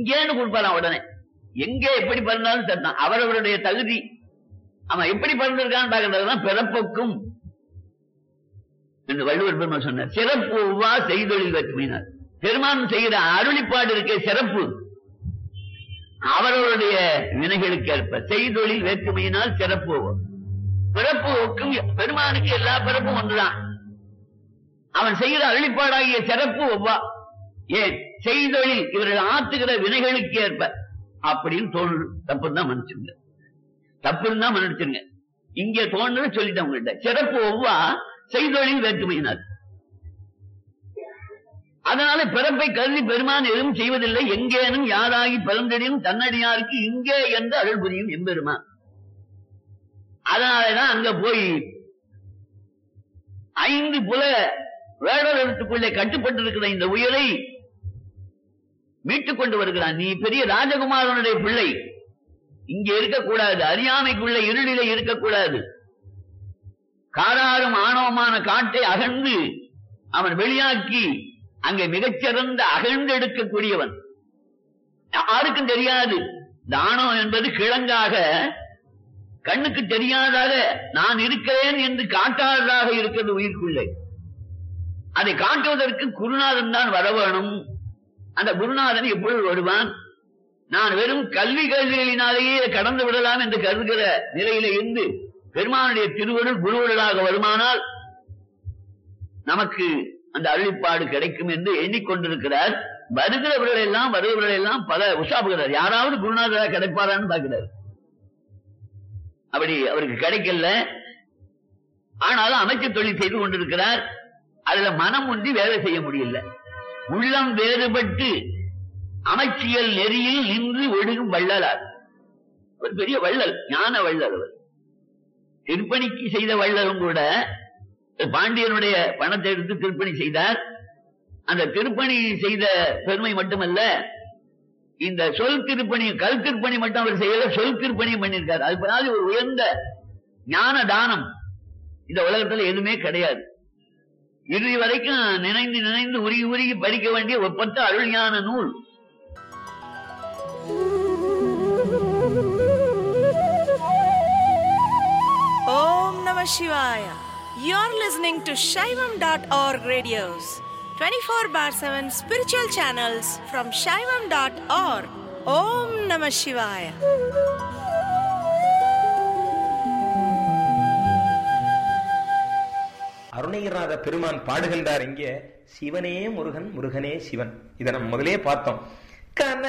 இங்கேன்னு கொடுப்பாராம் உடனே எங்கே எப்படி பிறந்தாலும் சரிதான் அவரவருடைய தகுதி அவன் எப்படி பிறந்திருக்கான்னு பார்க்கறதுதான் பிறப்புக்கும் என்று வள்ளுவர் பெருமான் சொன்னார் சிறப்பு ஒவ்வா செய்தொழில் வெற்றுமையினார் பெருமான் செய்கிற அருளிப்பாடு இருக்க சிறப்பு அவரவருடைய வினைகளுக்கு ஏற்ப செய்தொழில் வேற்றுமையினால் சிறப்பு ஒவ்வா. பிறப்பு ஒக்கும் பெருமானுக்கு எல்லா பிறப்பும் ஒன்றுதான் அவன் செய்கிற அருளிப்பாடாகிய சிறப்பு ஒவ்வா ஏன் செய்தொழில் இவர்கள் ஆத்துகிற வினைகளுக்கு ஏற்ப அப்படின்னு தோணு தப்பு தான் மன்னிச்சுங்க தப்புன்னு தான் மன்னிச்சுங்க இங்கே தோணுன்னு சொல்லிட்டேன் உங்கள்கிட்ட சிறப்பு ஒவ்வா செய்தொழில் வேற்றுமையினார் அதனால பிறப்பை கருதி பெருமான் எதுவும் செய்வதில்லை எங்கேனும் யாராகி பிறந்தடியும் தன்னடியாருக்கு இங்கே என்று அருள் புரியும் எம்பெருமான் அதனாலதான் அங்க போய் ஐந்து புல வேடர்களுக்குள்ளே கட்டுப்பட்டிருக்கிற இந்த உயிரை மீட்டுக் கொண்டு வருகிறான் நீ பெரிய ராஜகுமாரனுடைய பிள்ளை இங்கே இருக்கக்கூடாது அறியாமைக்குள்ள இருளிலே இருக்கக்கூடாது காராரும் ஆணவமான காட்டை அகழ்ந்து அவன் வெளியாக்கி அங்கே மிகச்சிறந்த அகழ்ந்து எடுக்கக்கூடியவன் யாருக்கும் தெரியாது இந்த ஆணவம் என்பது கிழங்காக கண்ணுக்கு தெரியாதாக நான் இருக்கிறேன் என்று காட்டாததாக இருக்கிறது உயிர்க்குள்ளே அதை காட்டுவதற்கு குருநாதன் தான் வர வேணும் அந்த குருநாதன் எப்பொழுது வருவான் நான் வெறும் கல்வி கல்விகளினாலேயே கடந்து விடலாம் என்று கருதுகிற நிலையில இருந்து பெருமானுடைய திருவருள் குருவருளாக வருமானால் நமக்கு அந்த அருளிப்பாடு கிடைக்கும் என்று எண்ணிக்கொண்டிருக்கிறார் வருகிறவர்கள் எல்லாம் வருகிறவர்கள் எல்லாம் பல உஷாபுகிறார் யாராவது குருநாதராக கிடைப்பாரான்னு பார்க்கிறார் அப்படி அவருக்கு கிடைக்கல ஆனாலும் அமைச்சு தொழில் செய்து கொண்டிருக்கிறார் அதுல மனம் ஒன்றி வேலை செய்ய முடியல உள்ளம் வேறுபட்டு அமைச்சியல் நெறியில் நின்று ஒழுகும் வள்ளலார் ஒரு பெரிய வள்ளல் ஞான வள்ளல் அவர் திருப்பணிக்கு செய்த வள்ளலும் கூட பாண்டியனுடைய பணத்தை எடுத்து திருப்பணி செய்தார் அந்த திருப்பணி செய்த பெருமை மட்டுமல்ல இந்த சொல் திருப்பணி கல் திருப்பணி மட்டும் அவர் செய்யல சொல் திருப்பணியும் பண்ணியிருக்காரு அது பின்னாடி ஒரு உயர்ந்த ஞான தானம் இந்த உலகத்துல எதுவுமே கிடையாது இறுதி வரைக்கும் நினைந்து நினைந்து உருகி உருகி படிக்க வேண்டிய ஒப்பற்ற அருள் ஞான நூல் Om Namah Shivaya. You're listening to Shaivam.org radios, 24 bar 7 spiritual channels from Shaivam.org. Om Namah Shivaya. Arunagirinatha பெருமான் பாடுகின்றார் இங்கே சிவனே முருகன் முருகனே சிவன் இதை நம்ம முதலே பார்த்தோம் கன